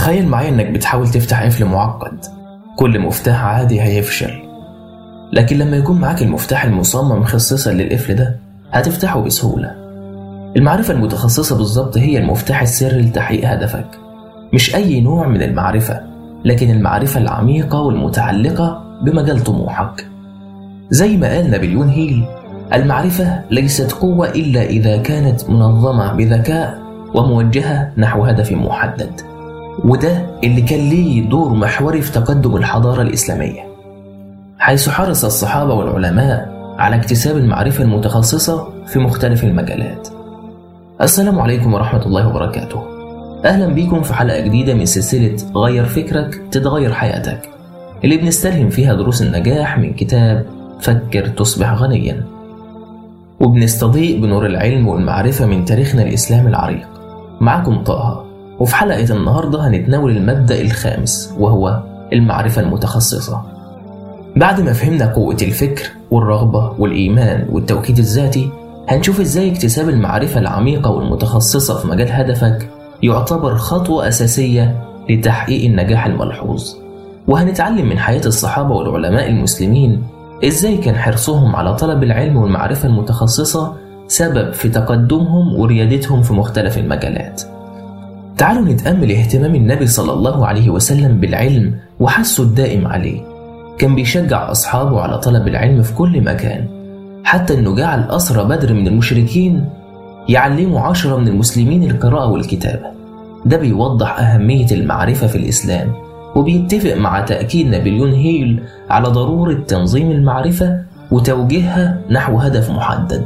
تخيل معايا انك بتحاول تفتح قفل معقد كل مفتاح عادي هيفشل لكن لما يكون معاك المفتاح المصمم خصيصا للقفل ده هتفتحه بسهولة المعرفة المتخصصة بالظبط هي المفتاح السري لتحقيق هدفك مش أي نوع من المعرفة لكن المعرفة العميقة والمتعلقة بمجال طموحك زي ما قال نابليون هيل المعرفة ليست قوة إلا إذا كانت منظمة بذكاء وموجهة نحو هدف محدد وده اللي كان ليه دور محوري في تقدم الحضارة الإسلامية حيث حرص الصحابة والعلماء على اكتساب المعرفة المتخصصة في مختلف المجالات السلام عليكم ورحمة الله وبركاته أهلا بيكم في حلقة جديدة من سلسلة غير فكرك تتغير حياتك اللي بنستلهم فيها دروس النجاح من كتاب فكر تصبح غنيا وبنستضيء بنور العلم والمعرفة من تاريخنا الإسلامي العريق معكم طه وفي حلقة النهاردة هنتناول المبدأ الخامس وهو المعرفة المتخصصة بعد ما فهمنا قوة الفكر والرغبة والإيمان والتوكيد الذاتي هنشوف إزاي اكتساب المعرفة العميقة والمتخصصة في مجال هدفك يعتبر خطوة أساسية لتحقيق النجاح الملحوظ وهنتعلم من حياة الصحابة والعلماء المسلمين إزاي كان حرصهم على طلب العلم والمعرفة المتخصصة سبب في تقدمهم وريادتهم في مختلف المجالات تعالوا نتأمل اهتمام النبي صلى الله عليه وسلم بالعلم وحثه الدائم عليه كان بيشجع أصحابه على طلب العلم في كل مكان حتى أنه جعل أسرى بدر من المشركين يعلموا عشرة من المسلمين القراءة والكتابة ده بيوضح أهمية المعرفة في الإسلام وبيتفق مع تأكيد نابليون هيل على ضرورة تنظيم المعرفة وتوجيهها نحو هدف محدد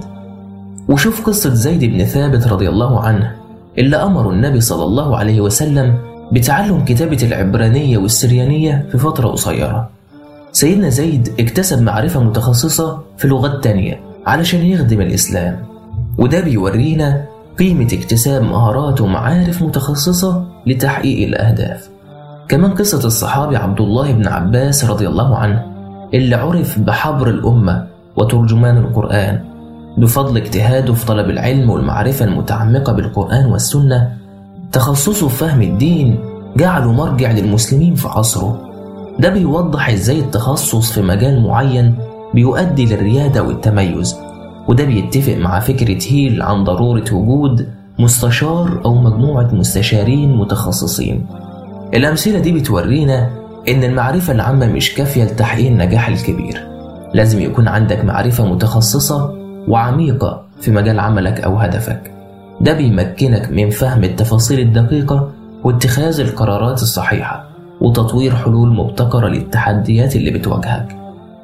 وشوف قصة زيد بن ثابت رضي الله عنه اللي أمر النبي صلى الله عليه وسلم بتعلم كتابة العبرانية والسريانية في فترة قصيرة سيدنا زيد اكتسب معرفة متخصصة في لغات تانية علشان يخدم الإسلام وده بيورينا قيمة اكتساب مهارات ومعارف متخصصة لتحقيق الأهداف كمان قصة الصحابي عبد الله بن عباس رضي الله عنه اللي عرف بحبر الأمة وترجمان القرآن بفضل اجتهاده في طلب العلم والمعرفة المتعمقة بالقرآن والسنة تخصصه في فهم الدين جعله مرجع للمسلمين في عصره ده بيوضح ازاي التخصص في مجال معين بيؤدي للريادة والتميز وده بيتفق مع فكرة هيل عن ضرورة وجود مستشار أو مجموعة مستشارين متخصصين الأمثلة دي بتورينا إن المعرفة العامة مش كافية لتحقيق النجاح الكبير لازم يكون عندك معرفة متخصصة وعميقة في مجال عملك أو هدفك ده بيمكنك من فهم التفاصيل الدقيقة واتخاذ القرارات الصحيحة وتطوير حلول مبتكرة للتحديات اللي بتواجهك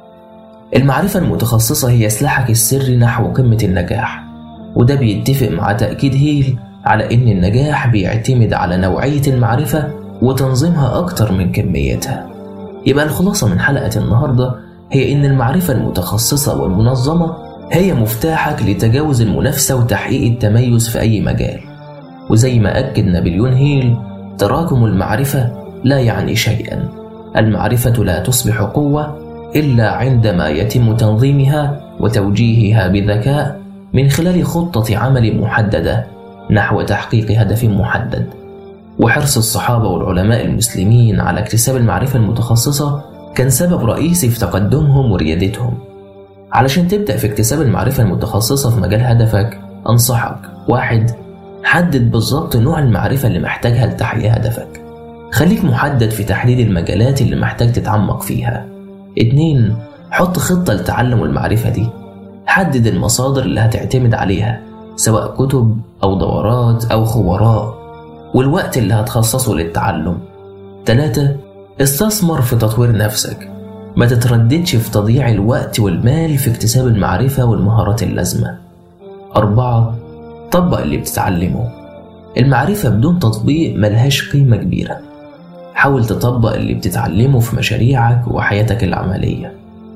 المعرفة المتخصصة هي سلاحك السري نحو قمة النجاح وده بيتفق مع تأكيد هيل على إن النجاح بيعتمد على نوعية المعرفة وتنظيمها أكتر من كميتها يبقى الخلاصة من حلقة النهاردة هي إن المعرفة المتخصصة والمنظمة هي مفتاحك لتجاوز المنافسة وتحقيق التميز في أي مجال وزي ما أكد نابليون هيل تراكم المعرفة لا يعني شيئا المعرفة لا تصبح قوة إلا عندما يتم تنظيمها وتوجيهها بذكاء من خلال خطة عمل محددة نحو تحقيق هدف محدد وحرص الصحابة والعلماء المسلمين على اكتساب المعرفة المتخصصة كان سبب رئيسي في تقدمهم وريادتهم علشان تبدأ في اكتساب المعرفة المتخصصة في مجال هدفك أنصحك واحد حدد بالظبط نوع المعرفة اللي محتاجها لتحقيق هدفك خليك محدد في تحديد المجالات اللي محتاج تتعمق فيها اتنين حط خطة لتعلم المعرفة دي حدد المصادر اللي هتعتمد عليها سواء كتب أو دورات أو خبراء والوقت اللي هتخصصه للتعلم تلاتة استثمر في تطوير نفسك ما تترددش في تضييع الوقت والمال في اكتساب المعرفة والمهارات اللازمة أربعة طبق اللي بتتعلمه المعرفة بدون تطبيق ملهاش قيمة كبيرة حاول تطبق اللي بتتعلمه في مشاريعك وحياتك العملية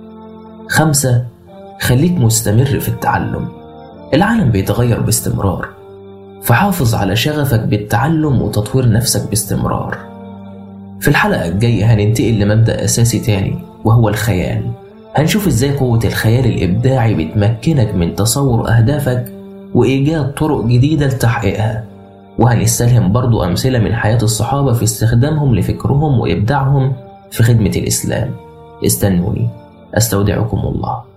خمسة خليك مستمر في التعلم العالم بيتغير باستمرار فحافظ على شغفك بالتعلم وتطوير نفسك باستمرار في الحلقة الجاية هننتقل لمبدأ أساسي تاني وهو الخيال هنشوف ازاي قوة الخيال الإبداعي بتمكنك من تصور أهدافك وإيجاد طرق جديدة لتحقيقها وهنستلهم برضو أمثلة من حياة الصحابة في استخدامهم لفكرهم وإبداعهم في خدمة الإسلام استنوني أستودعكم الله